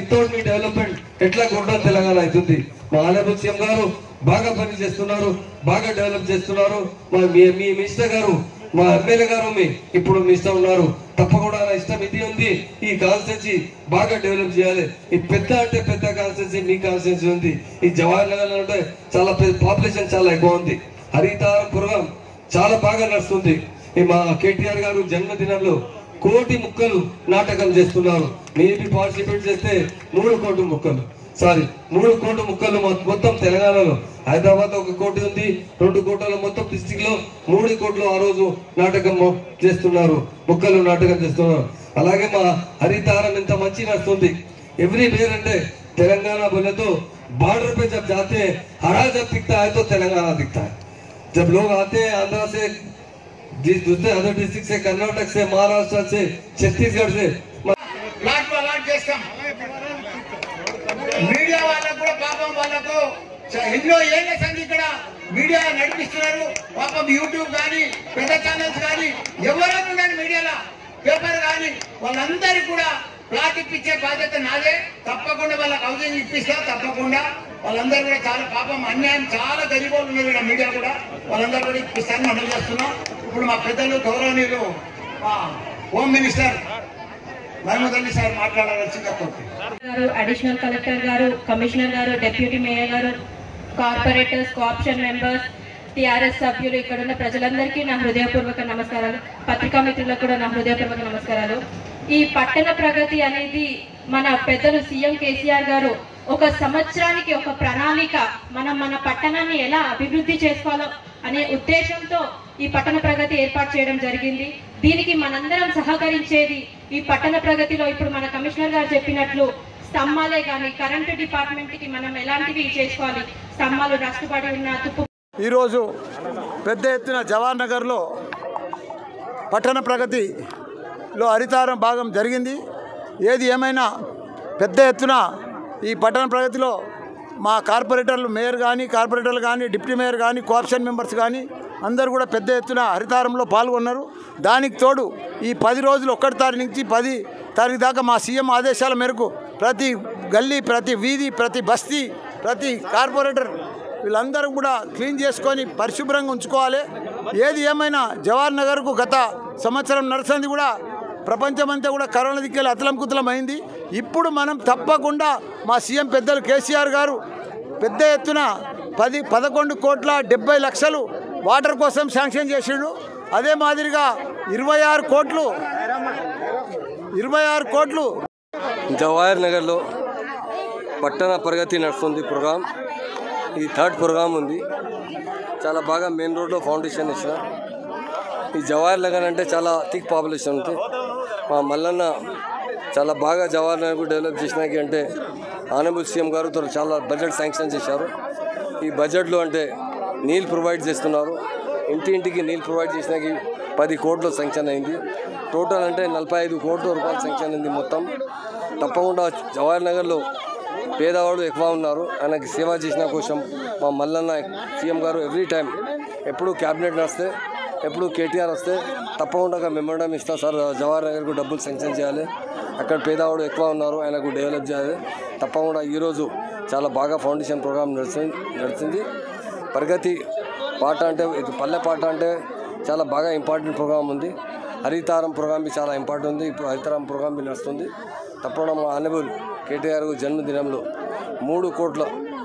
without మీ development ఎట్లా కొట్టడం తెలంగాణ అవుతుంది మా ఆలయపు సీఎం గారు బాగా పని చేస్తున్నారు బాగా డెవలప్ చేస్తున్నారు మా మీ మీ మినిస్టర్ గారు మా ఎమ్మెల్యే గారు మీ ఇప్పుడు మీ ఇష్టం ఉన్నారు తప్పకుండా నా ఇష్టం ఇది ఉంది ఈ కాన్స్టెన్సీ బాగా డెవలప్ చేయాలి ఈ పెద్ద అంటే పెద్ద కాన్స్టెన్సీ మీ కాన్స్టెన్సీ ఉంది ఈ జవహర్ నగర్ అంటే చాలా పాపులేషన్ చాలా ఎక్కువ ఉంది హరితారం ప్రోగ్రామ్ చాలా బాగా నడుస్తుంది ఈ మా కేటీఆర్ గారు జన్మదినంలో కోటి ముక్కలు నాటకం చేస్తున్నారు మేబీ పార్టిసిపేట్ చేస్తే మూడు కోటి ముక్కలు సారీ మూడు కోటి ముక్కలు మొ- మొత్తం తెలంగాణలో హైదరాబాద్ ఒక కోటి ఉంది రెండు కోట్ల మొత్తం డిస్టిక్ లో మూడు కోట్లు ఆ రోజు నాటకం మొ- చేస్తున్నారు ముక్కలు నాటకం చేస్తున్నారు అలాగే మా హరితారం ఎంత మంచి నడుస్తుంది ఎవ్రీ వేర్ అంటే తెలంగాణ बोले तो बॉर्डर पे जब जाते हैं हरा जब दिखता है तो तेलंगाना दिखता है जब लोग आते हैं आंध्रा से जिस दूसरे अदर डिस्ट्रिक्ट से कर्नाटक से महाराष्ट्र से छत्तीसगढ़ से లాట్ అలాట్ చేస్తాం మీడియా వాళ్ళకు కూడా పాపం వాళ్ళకు చ- ఎన్నో ఏళ్ళ సంది ఇక్కడ మీడియా నడిపిస్తున్నారు పాపం యూట్యూబ్ కానీ పెద్ద ఛానల్స్ కానీ ఎవరైనా ఉండండి మీడియాలో పేపర్ కానీ వాళ్ళందరికీ కూడా ప్లాట్ ఇప్పించే బాధ్యత నాదే తప్పకుండా వాళ్ళకి హౌసింగ్ ఇప్పిస్తా తప్పకుండా వాళ్ళందరూ కూడా చాలా పాపం అన్యాయం చాలా గరీబోళ్ళు ఉన్నారు ఇక్కడ మీడియా కూడా వాళ్ళందరూ కూడా ఇప్పిస్తారని మనం చేస్తున్నాం ఇప్పుడు మా పెద్దలు గౌరవనీయులు మా home minister Mahmood Ali sir మాట్లాడాల్సిందిగా కోరుతున్నాను గారు అడిషనల్ కలెక్టర్ గారు కమిషనర్ గారు డిప్యూటీ మేయర్ గారు కార్పొరేటర్స్ కోఆప్షన్ మెంబర్స్ టిఆర్ఎస్ సభ్యులు ఇక్కడ ఉన్న ప్రజలందరికీ నా హృదయపూర్వక నమస్కారాలు పత్రికా మిత్రులకు కూడా నా హృదయపూర్వక నమస్కారాలు ఈ పట్టణ ప్రగతి అనేది మన పెద్దలు సీఎం కేసీఆర్ గారు ఒక సంవత్సరానికి ఒక ప్రణాళిక మనం మన పట్టణాన్ని ఎలా అభివృద్ధి చేసుకోవాలో అనే ఉద్దేశంతో ఈ పట్టణ ప్రగతి ఏర్పాటు చేయడం జరిగింది దీనికి మనందరం సహకరించేది ఈ పట్టణ ప్రగతిలో ఇప్పుడు మన కమిషనర్ గారు చెప్పినట్లు స్తంభాలే కానీ కరెంటు డిపార్ట్మెంట్ కి మనం ఎలాంటివి చేసుకోవాలి స్తంభాలు నష్టపడి ఉన్న తుప్పు ఈరోజు పెద్ద ఎత్తున జవహర్ నగర్లో పట్టణ ప్రగతిలో హరితారం భాగం జరిగింది ఏది ఏమైనా పెద్ద ఎత్తున ఈ పట్టణ ప్రగతిలో మా కార్పొరేటర్లు మేయర్ కానీ కార్పొరేటర్లు కానీ డిప్యూటీ మేయర్ కానీ కోఆప్షన్ మెంబర్స్ కానీ అందరూ కూడా పెద్ద ఎత్తున హరితారంలో పాల్గొన్నారు దానికి తోడు ఈ పది రోజులు ఒకటి తారీఖు నుంచి పది తారీఖు దాకా మా సీఎం ఆదేశాల మేరకు ప్రతి గల్లీ ప్రతి వీధి ప్రతి బస్తీ ప్రతి కార్పొరేటర్ వీళ్ళందరూ కూడా క్లీన్ చేసుకొని పరిశుభ్రంగా ఉంచుకోవాలి ఏది ఏమైనా జవహర్ నగర్కు గత సంవత్సరం నడుస్తుంది కూడా ప్రపంచమంతా కూడా కరోనా దిక్కెళ్ళి అతలం కుతలం అయింది ఇప్పుడు మనం తప్పకుండా మా సీఎం పెద్దలు కేసీఆర్ గారు పెద్ద ఎత్తున పది పదకొండు కోట్ల డెబ్బై లక్షలు వాటర్ కోసం శాంక్షన్ చేసిండు అదే మాదిరిగా ఇరవై ఆరు కోట్లు ఇరవై ఆరు కోట్లు జవహర్ నగర్లో పట్టణ ప్రగతి నడుస్తుంది ప్రోగ్రామ్ ఈ థర్డ్ ప్రోగ్రామ్ ఉంది చాలా బాగా మెయిన్ రోడ్లో ఫౌండేషన్ ఇచ్చిన ఈ జవహర్ నగర్ అంటే చాలా థిక్ పాపులేషన్ ఉంది మా మల్లన్న చాలా బాగా జవహర్ నగర్ డెవలప్ చేసినాకి అంటే ఆనబుల్ సీఎం గారు తో చాలా బడ్జెట్ శాంక్షన్ చేశారు ఈ బడ్జెట్లో అంటే నీళ్ళు ప్రొవైడ్ చేస్తున్నారు ఇంటి ఇంటికి నీళ్ళు ప్రొవైడ్ చేసినాకి పది కోట్లు శాంక్షన్ అయింది టోటల్ అంటే నలభై ఐదు కోట్ల రూపాయలు శాంక్షన్ అయింది మొత్తం తప్పకుండా జవహర్ నగర్లో పేదవాడు ఎక్కువ ఉన్నారు ఆయనకి సేవ చేసిన కోసం మా మల్లన్న సీఎం గారు ఎవ్రీ టైం ఎప్పుడు క్యాబినెట్ నడిస్తే ఎప్పుడు కేటీఆర్ వస్తే తప్పకుండా మెమోరం ఇస్తా సార్ జవహర్ నగర్కు డబ్బులు శాంక్షన్ చేయాలి అక్కడ పేదవాడు ఎక్కువ ఉన్నారు ఆయనకు డెవలప్ చేయాలి తప్పకుండా ఈరోజు చాలా బాగా ఫౌండేషన్ ప్రోగ్రామ్ నడిచింది నడిచింది ప్రగతి పాట అంటే ఇది పల్లె పాట అంటే చాలా బాగా ఇంపార్టెంట్ ప్రోగ్రామ్ ఉంది హరితారం ప్రోగ్రామ్ బి చాలా ఇంపార్టెంట్ ఉంది ఇప్పుడు హరితారం ప్రోగ్రామ్ బి నడుస్తుంది తప్పకుండా మా ఆనబుల్ కేటీఆర్ జన్మదినంలో మూడు కోట్ల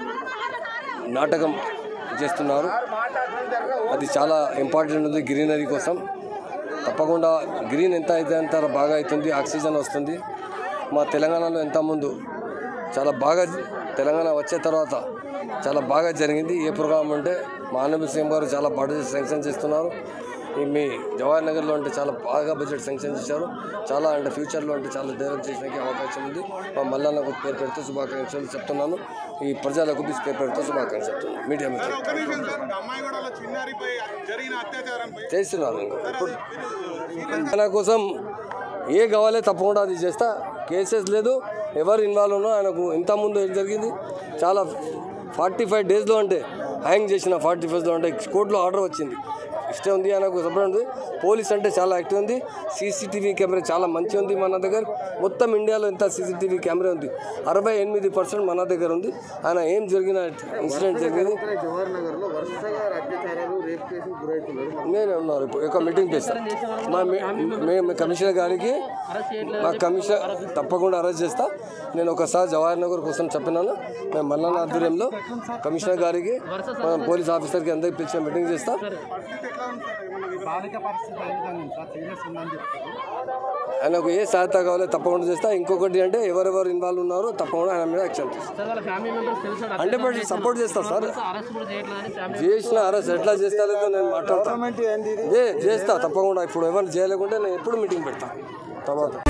నాటకం చేస్తున్నారు అది చాలా ఇంపార్టెంట్ ఉంది గ్రీనరీ కోసం తప్పకుండా గ్రీన్ ఎంత అయితే అంత బాగా అవుతుంది ఆక్సిజన్ వస్తుంది మా తెలంగాణలో ఎంత ముందు చాలా బాగా తెలంగాణ వచ్చే తర్వాత చాలా బాగా జరిగింది ఏ ప్రోగ్రామ్ అంటే మా ఆనబుల్ సీఎం గారు చాలా బడ్జెట్ శాంక్షన్ చేస్తున్నారు ఈ మీ జవహర్ నగర్లో అంటే చాలా బాగా బడ్జెట్ శాంక్షన్ చేశారు చాలా అంటే ఫ్యూచర్లో అంటే చాలా డెవలప్ చేయడానికి అవకాశం ఉంది మా మల్లన్నకు పేరు పెడుతూ శుభాకాంక్షలు చెప్తున్నాను ఈ ప్రజలకు బి పేరు పెడుతూ శుభాకాంక్షలు చెప్తున్నాను మీడియా మిత్రులు అమ్మాయిగూడలో చిన్నారిపై జరిగిన అత్యాచారంపై చేస్తున్నారు ఇంకా ఇప్పుడు ఆయన కోసం ఏ కావాలో తప్పకుండా అది చేస్తా కేసెస్ లేదు ఎవరు ఇన్వాల్వ్ ఉన్నా ఆయనకు ఇంత ముందు ఏం జరిగింది చాలా ఫార్టీ ఫైవ్ డేస్లో అంటే హ్యాంగ్ చేసిన ఫార్టీ ఫైవ్లో అంటే కోర్టులో ఆర్డర్ వచ్చింది ఇష్టం ఉంది ఆయనకు సపోర్ట్ ఉంది పోలీస్ అంటే చాలా యాక్టివ్ ఉంది సీసీటీవీ కెమెరా చాలా మంచి ఉంది మన దగ్గర మొత్తం ఇండియాలో ఎంత సీసీటీవీ కెమెరా ఉంది అరవై ఎనిమిది పర్సెంట్ మన దగ్గర ఉంది ఆయన ఏం జరిగిన ఇన్సిడెంట్ జరిగింది జవహర్ నగర్ లో వరుసగా అత్యాచారాలు రేప్ కేసులు గురవుతున్నారు నేను ఉన్నారు ఇప్పుడు ఒక మీటింగ్ చేస్తాను మా మీ- మేము కమిషనర్ గారికి మా కమిషనర్ తప్పకుండా అరెస్ట్ చేస్తా నేను ఒకసారి జవహర్ నగర్ కోసం చెప్పినాను మేము మల్లన్న ఆధ్వర్యంలో కమిషనర్ గారికి మా పోలీస్ ఆఫీసర్కి అందరికి పిలిచిన మీటింగ్ చేస్తా బాలిక పరిస్థితి ఏ విధంగా ఉంది సార్ సీరియస్ ఉందని చెప్తారు ఆయనకు ఏ సహాయత కావాలో తప్పకుండా చేస్తా ఇంకొకటి అంటే ఎవరెవరు ఇన్వాల్వ్ ఉన్నారో తప్పకుండా ఆయన మీద యాక్షన్ చేస్తా సార్ వాళ్ళ ఫ్యామిలీ మెంబర్స్ తెలుసు హండ్రెడ్ పర్సెంట్ సపోర్ట్ చేస్తా సార్ అరెస్ట్ కూడా చేయట్లేదని ఫ్యామిలీ చేసిన అరెస్ట్ ఎట్లా చేస్తారో నేను మాట్లాడతాను ఏ చేస్తా తప్పకుండా ఇప్పుడు ఎవరు చేయలేకుంటే నేను ఎప్పుడు మీటింగ్ పెడతా తర్వాత